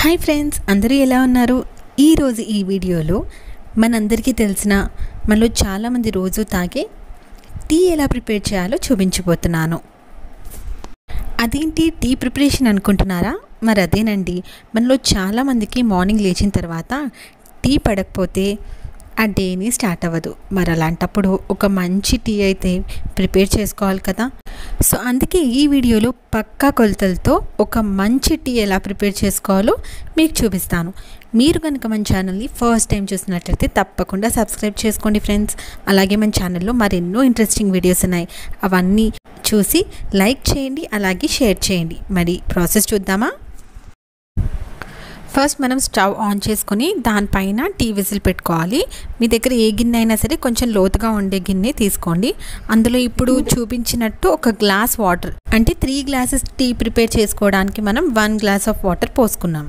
hi friends అందరూ ఎలా ఉన్నారు ఈరోజు ఈ వీడియోలో మనందరికీ తెలిసిన మనలో చాలామంది రోజు తాగే టీ ఎలా ప్రిపేర్ చేయాలో చూపించబోతున్నాను అదేంటి టీ ప్రిపరేషన్ అనుకుంటున్నారా మరి అదేనండి మనలో చాలామందికి మార్నింగ్ లేచిన తర్వాత టీ పడకపోతే ఆ డేని స్టార్ట్ అవ్వదు మరి అలాంటప్పుడు ఒక మంచి టీ అయితే ప్రిపేర్ చేసుకోవాలి కదా సో అందుకే ఈ వీడియోలో పక్కా కొలతలతో ఒక మంచి టీ ఎలా ప్రిపేర్ చేసుకోవాలో మీకు చూపిస్తాను మీరు కనుక మన ఛానల్ని ఫస్ట్ టైం చూసినట్లయితే తప్పకుండా సబ్స్క్రైబ్ చేసుకోండి ఫ్రెండ్స్ అలాగే మన ఛానల్లో మరెన్నో ఇంట్రెస్టింగ్ వీడియోస్ ఉన్నాయి అవన్నీ చూసి లైక్ చేయండి అలాగే షేర్ చేయండి మరి ప్రాసెస్ చూద్దామా ఫస్ట్ మనం స్టవ్ ఆన్ చేసుకొని దానిపైన టీ విజిల్ పెట్టుకోవాలి మీ దగ్గర ఏ గిన్నె అయినా సరే కొంచెం లోతుగా ఉండే గిన్నె తీసుకోండి అందులో ఇప్పుడు చూపించినట్టు ఒక గ్లాస్ వాటర్ అంటే త్రీ గ్లాసెస్ టీ ప్రిపేర్ చేసుకోవడానికి మనం వన్ గ్లాస్ ఆఫ్ వాటర్ పోసుకున్నాం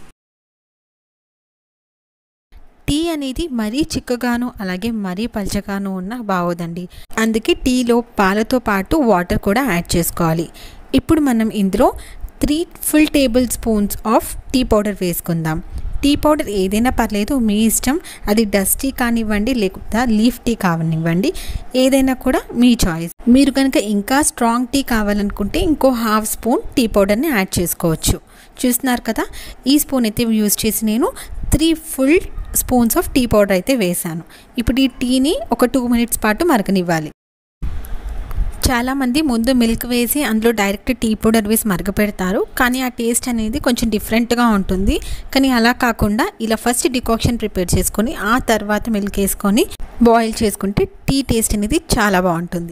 టీ అనేది మరీ చిక్కగాను అలాగే మరీ పల్చగాను ఉన్న బాగోదండి అందుకే టీలో పాలతో పాటు వాటర్ కూడా యాడ్ చేసుకోవాలి ఇప్పుడు మనం ఇందులో three full tablespoons of tea powder వేసుకుందాం టీ పౌడర్ ఏదైనా పర్లేదు మీ ఇష్టం అది డస్టీ కానివ్వండి లేకుండా లీఫ్ టీ కావనివ్వండి ఏదైనా కూడా మీ చాయిస్ మీరు కనుక ఇంకా స్ట్రాంగ్ టీ కావాలనుకుంటే ఇంకో హాఫ్ స్పూన్ టీ పౌడర్ని యాడ్ చేసుకోవచ్చు చూస్తున్నారు కదా ఈ స్పూన్ అయితే యూజ్ చేసి నేను three full spoons of tea powder అయితే వేసాను ఇప్పుడు ఈ టీని ఒక టూ మినిట్స్ పాటు మరగనివ్వాలి చాలామంది ముందు మిల్క్ వేసి అందులో డైరెక్ట్ టీ పౌడర్ వేసి మరగపెడతారు కానీ ఆ టేస్ట్ అనేది కొంచెం డిఫరెంట్గా ఉంటుంది కానీ అలా కాకుండా ఇలా ఫస్ట్ డికాక్షన్ ప్రిపేర్ చేసుకొని ఆ తర్వాత మిల్క్ వేసుకొని బాయిల్ చేసుకుంటే టీ టేస్ట్ అనేది చాలా బాగుంటుంది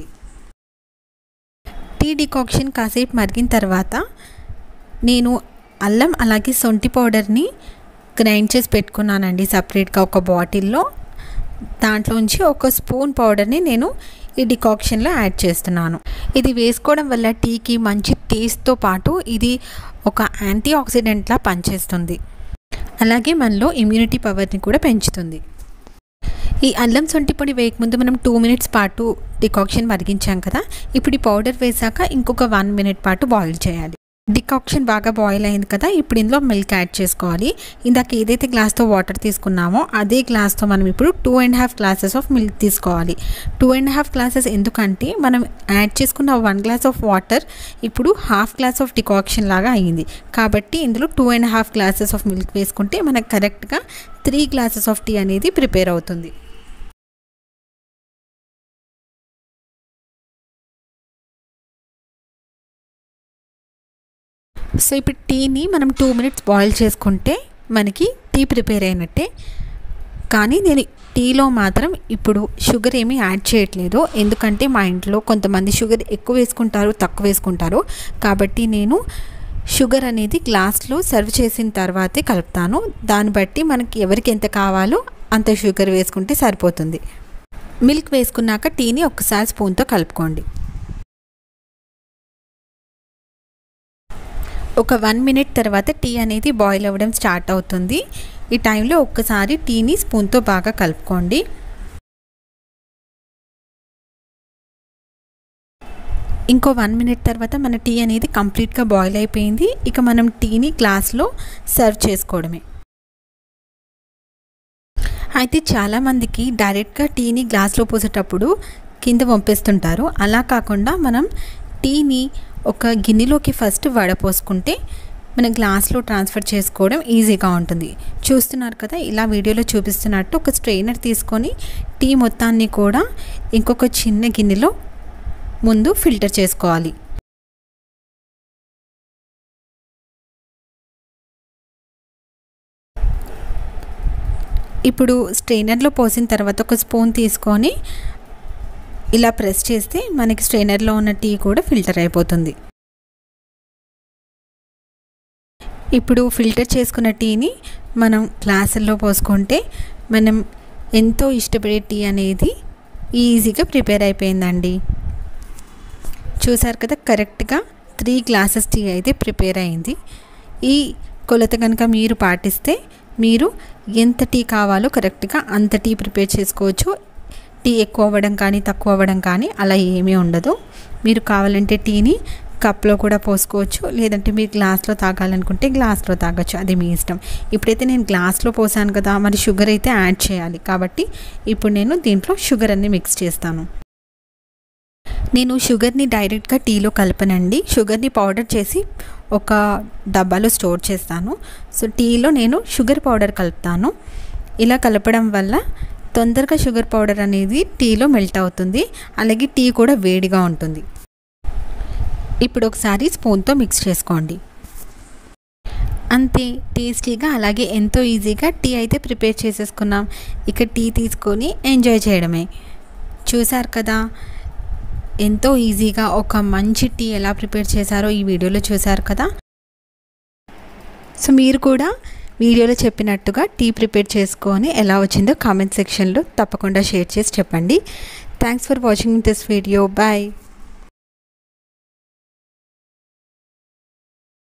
టీ డికాక్షన్ కాసేపు మరిగిన తర్వాత నేను అల్లం అలాగే సొంటి పౌడర్ని గ్రైండ్ చేసి పెట్టుకున్నానండి సపరేట్గా ఒక బాటిల్లో దాంట్లోంచి ఒక స్పూన్ పౌడర్ని నేను ఈ డికాక్షన్లో యాడ్ చేస్తున్నాను ఇది వేసుకోవడం వల్ల టీకి మంచి టేస్ట్తో పాటు ఇది ఒక యాంటీ ఆక్సిడెంట్లా పనిచేస్తుంది అలాగే మనలో ఇమ్యూనిటీ పవర్ని కూడా పెంచుతుంది ఈ అల్లం సొంటి పొడి వేయకముందు మనం టూ మినిట్స్ పాటు డికాక్షన్ మరిగించాం కదా ఇప్పుడు ఈ పౌడర్ వేసాక ఇంకొక వన్ మినిట్ పాటు బాయిల్ చేయాలి డికాక్షన్ బాగా బాయిల్ అయింది కదా ఇప్పుడు ఇందులో మిల్క్ యాడ్ చేసుకోవాలి ఇందాక ఏదైతే గ్లాస్తో వాటర్ తీసుకున్నామో అదే గ్లాస్తో మనం ఇప్పుడు two and half glasses of milk తీసుకోవాలి టూ అండ్ హాఫ్ గ్లాసెస్ ఎందుకంటే మనం యాడ్ చేసుకున్న వన్ గ్లాస్ ఆఫ్ వాటర్ ఇప్పుడు హాఫ్ గ్లాస్ ఆఫ్ డికాక్షన్ లాగా అయ్యింది కాబట్టి ఇందులో two and half glasses of milk వేసుకుంటే మనకు కరెక్ట్గా త్రీ గ్లాసెస్ ఆఫ్ టీ అనేది ప్రిపేర్ అవుతుంది సో ఇప్పుడు టీని మనం టూ మినిట్స్ బాయిల్ చేసుకుంటే మనకి టీ ప్రిపేర్ అయినట్టే కానీ నేను టీలో మాత్రం ఇప్పుడు షుగర్ ఏమీ యాడ్ చేయట్లేదు ఎందుకంటే మా ఇంట్లో కొంతమంది షుగర్ ఎక్కువ వేసుకుంటారు తక్కువ వేసుకుంటారు కాబట్టి నేను షుగర్ అనేది గ్లాస్లో సర్వ్ చేసిన తర్వాతే కలుపుతాను దాన్ని బట్టి మనకి ఎవరికి ఎంత కావాలో అంత షుగర్ వేసుకుంటే సరిపోతుంది మిల్క్ వేసుకున్నాక టీని ఒక్కసారి స్పూన్తో కలుపుకోండి ఒక వన్ మినిట్ తర్వాత టీ అనేది బాయిల్ అవ్వడం స్టార్ట్ అవుతుంది ఈ టైంలో ఒక్కసారి టీని స్పూన్తో బాగా కలుపుకోండి ఇంకో వన్ మినిట్ తర్వాత మన టీ అనేది కంప్లీట్గా బాయిల్ అయిపోయింది ఇక మనం టీని గ్లాస్లో సర్వ్ చేసుకోవడమే అయితే చాలామందికి డైరెక్ట్గా టీని గ్లాస్లో పోసేటప్పుడు కింద పంపిస్తుంటారు అలా కాకుండా మనం టీని ఒక గిన్నెలోకి ఫస్ట్ వడపోసుకుంటే మన గ్లాస్లో ట్రాన్స్ఫర్ చేసుకోవడం ఈజీగా ఉంటుంది చూస్తున్నారు కదా ఇలా వీడియోలో చూపిస్తున్నట్టు ఒక స్ట్రెయినర్ తీసుకొని టీ మొత్తాన్ని కూడా ఇంకొక చిన్న గిన్నెలో ముందు ఫిల్టర్ చేసుకోవాలి ఇప్పుడు స్ట్రెయినర్లో పోసిన తర్వాత ఒక స్పూన్ తీసుకొని ఇలా ప్రెస్ చేస్తే మనకి స్ట్రెయినర్లో ఉన్న టీ కూడా ఫిల్టర్ అయిపోతుంది ఇప్పుడు ఫిల్టర్ చేసుకున్న టీని మనం గ్లాసుల్లో పోసుకుంటే మనం ఎంతో ఇష్టపడే టీ అనేది ఈజీగా ప్రిపేర్ అయిపోయిందండి చూసారు కదా కరెక్ట్గా త్రీ గ్లాసెస్ టీ అయితే ప్రిపేర్ అయింది ఈ కొలత కనుక మీరు పాటిస్తే మీరు ఎంత టీ కావాలో కరెక్ట్గా అంత టీ ప్రిపేర్ చేసుకోవచ్చు టీ ఎక్కువ అవ్వడం కానీ తక్కువ అవ్వడం కానీ అలా ఏమీ ఉండదు మీరు కావాలంటే టీని కప్లో కూడా పోసుకోవచ్చు లేదంటే మీరు గ్లాస్లో తాగాలనుకుంటే గ్లాస్లో తాగొచ్చు అది మీ ఇష్టం ఇప్పుడైతే నేను గ్లాస్లో పోసాను కదా మరి షుగర్ అయితే యాడ్ చేయాలి కాబట్టి ఇప్పుడు నేను దీంట్లో షుగర్ అన్ని మిక్స్ చేస్తాను నేను షుగర్ని డైరెక్ట్గా టీలో కలపనండి షుగర్ని పౌడర్ చేసి ఒక డబ్బాలో స్టోర్ చేస్తాను సో టీలో నేను షుగర్ పౌడర్ కలుపుతాను ఇలా కలపడం వల్ల తొందరగా షుగర్ పౌడర్ అనేది టీలో మెల్ట్ అవుతుంది అలాగే టీ కూడా వేడిగా ఉంటుంది ఇప్పుడు ఒకసారి స్పూన్తో మిక్స్ చేసుకోండి అంతే టేస్టీగా అలాగే ఎంతో ఈజీగా టీ అయితే ప్రిపేర్ చేసేసుకున్నాం ఇక టీ తీసుకొని ఎంజాయ్ చేయడమే చూసారు కదా ఎంతో ఈజీగా ఒక మంచి టీ ఎలా ప్రిపేర్ చేశారో ఈ వీడియోలో చూసారు కదా సో మీరు కూడా వీడియోలో చెప్పినట్టుగా టీ ప్రిపేర్ చేసుకొని ఎలా వచ్చిందో కామెంట్ సెక్షన్లో తప్పకుండా షేర్ చేసి చెప్పండి thanks for watching this video bye